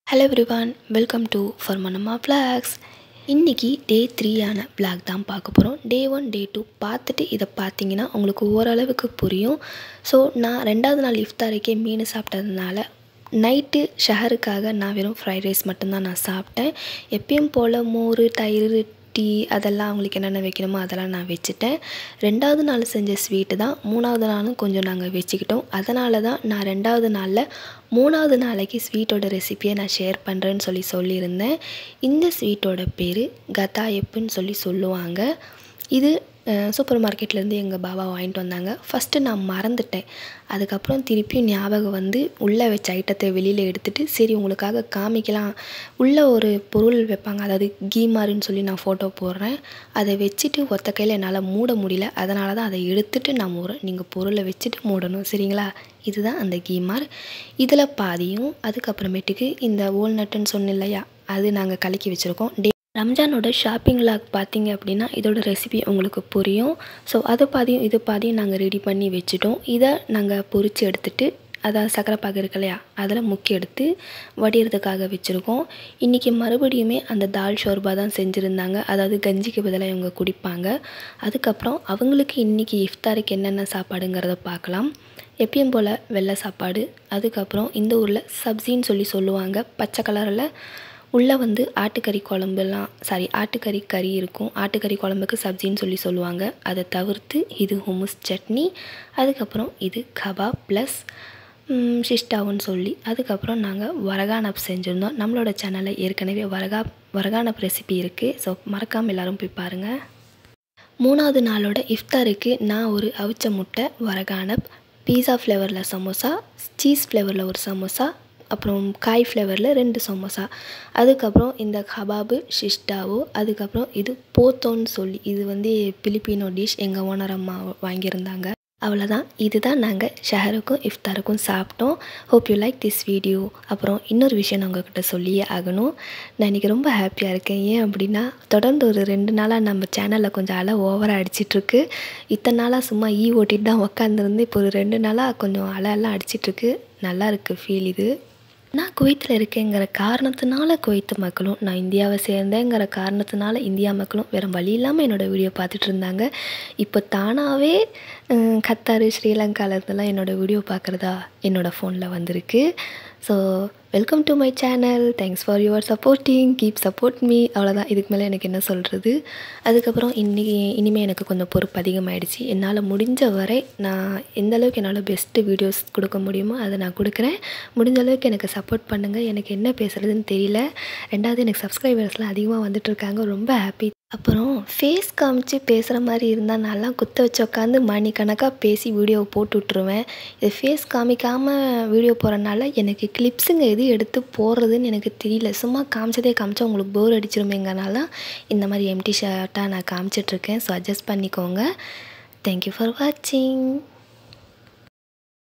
hello everyone welcome to ஃபர்மனமா vlogs இன்றைக்கி day த்ரீயான black தான் பார்க்க போகிறோம் டே ஒன் டே டூ பார்த்துட்டு இதை பார்த்தீங்கன்னா உங்களுக்கு ஓரளவுக்கு புரியும் ஸோ நான் ரெண்டாவது நாள் இஃப்தாருக்கே மீன் சாப்பிட்டதுனால நைட்டு ஷஹருக்காக நான் வெறும் ஃப்ரைட் ரைஸ் மட்டும்தான் நான் சாப்பிட்டேன் எப்பயும் போல் மோர் தயிர் டீ அதெல்லாம் அவங்களுக்கு என்னென்ன வைக்கணுமோ அதெல்லாம் நான் வச்சுட்டேன் ரெண்டாவது நாள் செஞ்ச ஸ்வீட்டு தான் மூணாவது நாளும் கொஞ்சம் நாங்கள் வச்சுக்கிட்டோம் அதனால தான் நான் ரெண்டாவது நாளில் மூணாவது நாளைக்கு ஸ்வீட்டோட ரெசிப்பியை நான் ஷேர் பண்ணுறேன்னு சொல்லி சொல்லியிருந்தேன் இந்த ஸ்வீட்டோட பேர் கதாயப்புன்னு சொல்லி சொல்லுவாங்க இது சூப்பர் மார்க்கெட்லேருந்து எங்கள் பாபா வாங்கிட்டு வந்தாங்க ஃபஸ்ட்டு நான் மறந்துட்டேன் அதுக்கப்புறம் திருப்பியும் ஞாபகம் வந்து உள்ளே வச்ச ஐட்டத்தை வெளியில் எடுத்துகிட்டு சரி உங்களுக்காக காமிக்கலாம் உள்ளே ஒரு பொருள் வைப்பாங்க அதாவது கீமாருன்னு சொல்லி நான் ஃபோட்டோ போடுறேன் அதை வச்சுட்டு ஒத்த கையில் என்னால் மூட முடியல அதனால தான் அதை எடுத்துகிட்டு நான் மூடுறேன் நீங்கள் பொருளை வச்சுட்டு மூடணும் சரிங்களா இதுதான் அந்த கீமார் இதில் பாதியும் அதுக்கப்புறமேட்டுக்கு இந்த ஓல்நட்டுன்னு சொன்னேன் இல்லையா அது நாங்கள் கலக்கி வச்சுருக்கோம் டே ரம்ஜானோட ஷாப்பிங் லாக் பார்த்தீங்க அப்படின்னா இதோட ரெசிபி உங்களுக்கு புரியும் ஸோ அதை பாதியும் இது பாதியும் நாங்கள் ரெடி பண்ணி வச்சுட்டோம் இதை நாங்கள் பொரித்து எடுத்துகிட்டு அதாவது சக்கரை பாகு இருக்கு இல்லையா அதில் முக்கி எடுத்து வடிகிறதுக்காக வச்சுருக்கோம் இன்றைக்கி மறுபடியுமே அந்த தால் ஷோர்பா தான் செஞ்சுருந்தாங்க அதாவது கஞ்சிக்கு பதிலாக இவங்க குடிப்பாங்க அதுக்கப்புறம் அவங்களுக்கு இன்றைக்கி இஃப்தாருக்கு என்னென்ன சாப்பாடுங்கிறத பார்க்கலாம் எப்பயும் போல் வெள்ளை சாப்பாடு அதுக்கப்புறம் இந்த ஊரில் சப்ஜின்னு சொல்லி சொல்லுவாங்க பச்சை கலரில் உள்ளே வந்து ஆட்டுக்கறி குழம்புலாம் சாரி ஆட்டுக்கறி கறி இருக்கும் ஆட்டுக்கறி குழம்புக்கு சப்ஜின்னு சொல்லி சொல்லுவாங்க அதை தவிர்த்து இது ஹுமுஸ் சட்னி அதுக்கப்புறம் இது கபாப் ப்ளஸ் ஷிஷ்டாவுன்னு சொல்லி அதுக்கப்புறம் நாங்கள் வரகானப் செஞ்சுருந்தோம் நம்மளோட சேனலில் ஏற்கனவே வரகா வரகானப் ரெசிபி இருக்குது ஸோ மறக்காமல் எல்லோரும் போய் பாருங்கள் மூணாவது நாளோட இஃப்தாருக்கு நான் ஒரு அவிச்ச முட்டை வரகானப் பீஸா ஃப்ளேவரில் சமோசா சீஸ் ஃப்ளேவரில் ஒரு சமோசா அப்புறம் காய் ஃப்ளேவரில் ரெண்டு சமோசா அதுக்கப்புறம் இந்த கபாபு ஷிஷ்டாவோ அதுக்கப்புறம் இது போத்தோன்னு சொல்லி இது வந்து பிலிப்பினோ டிஷ் எங்கள் ஓனர் அம்மா வாங்கியிருந்தாங்க அவ்வளோதான் இதுதான் நாங்கள் ஷஹருக்கும் இஃப்தாருக்கும் சாப்பிட்டோம் hope you like this video அப்புறம் இன்னொரு விஷயம் நான் உங்ககிட்ட சொல்லியே ஆகணும் நான் இன்றைக்கி ரொம்ப ஹாப்பியாக இருக்கேன் ஏன் அப்படின்னா தொடர்ந்து ஒரு ரெண்டு நாளாக நம்ம சேனலில் கொஞ்சம் அலை ஓவராக அடிச்சிட்ருக்கு இத்தனை நாளாக சும்மா ஈ ஓட்டிட்டு தான் உக்காந்துருந்து இப்போ ஒரு ரெண்டு நாளாக கொஞ்சம் அலை எல்லாம் அடிச்சிட்ருக்கு நல்லா இருக்குது ஃபீல் இது நான் குவைத்தில் இருக்கேங்கிற காரணத்தினால குவைத்து மக்களும் நான் இந்தியாவை சேர்ந்தேங்கிற காரணத்தினால இந்தியா மக்களும் வேறு வழி இல்லாமல் என்னோடய வீடியோ பார்த்துட்டு இருந்தாங்க இப்போ தானாகவே கத்தார் ஸ்ரீலங்காவில் இருந்தெல்லாம் என்னோடய வீடியோ பார்க்குறதா என்னோடய ஃபோனில் வந்திருக்கு so welcome to my channel thanks for your supporting keep support me அவ்வளோதான் இதுக்கு மேலே எனக்கு என்ன சொல்கிறது அதுக்கப்புறம் இன்றைக்கி இனிமேல் எனக்கு கொஞ்சம் பொறுப்பு அதிகமாகிடுச்சு என்னால் முடிஞ்ச வரை நான் எந்த அளவுக்கு என்னால் பெஸ்ட்டு வீடியோஸ் கொடுக்க முடியுமோ அதை நான் கொடுக்குறேன் முடிஞ்ச அளவுக்கு எனக்கு சப்போர்ட் பண்ணுங்கள் எனக்கு என்ன பேசுகிறதுன்னு தெரியல ரெண்டாவது எனக்கு சப்ஸ்கிரைபர்ஸ்லாம் அதிகமாக வந்துட்டுருக்காங்க ரொம்ப ஹாப்பி அப்புறம் ஃபேஸ் காமிச்சு பேசுகிற மாதிரி இருந்தால் நல்லா குத்த வச்சு உட்காந்து மணிக்கணக்காக பேசி வீடியோவை போட்டு விட்ருவேன் இது ஃபேஸ் காமிக்காமல் வீடியோ போகிறனால எனக்கு கிளிப்ஸுங்க எது எடுத்து போடுறதுன்னு எனக்கு தெரியல சும்மா காமிச்சதே காமிச்சா உங்களுக்கு போர் அடிச்சிருமேங்கனால இந்த மாதிரி எம்டி ஷர்ட்டாக நான் காமிச்சிட்ருக்கேன் ஸோ அட்ஜஸ்ட் பண்ணிக்கோங்க தேங்க்யூ ஃபார் வாட்சிங்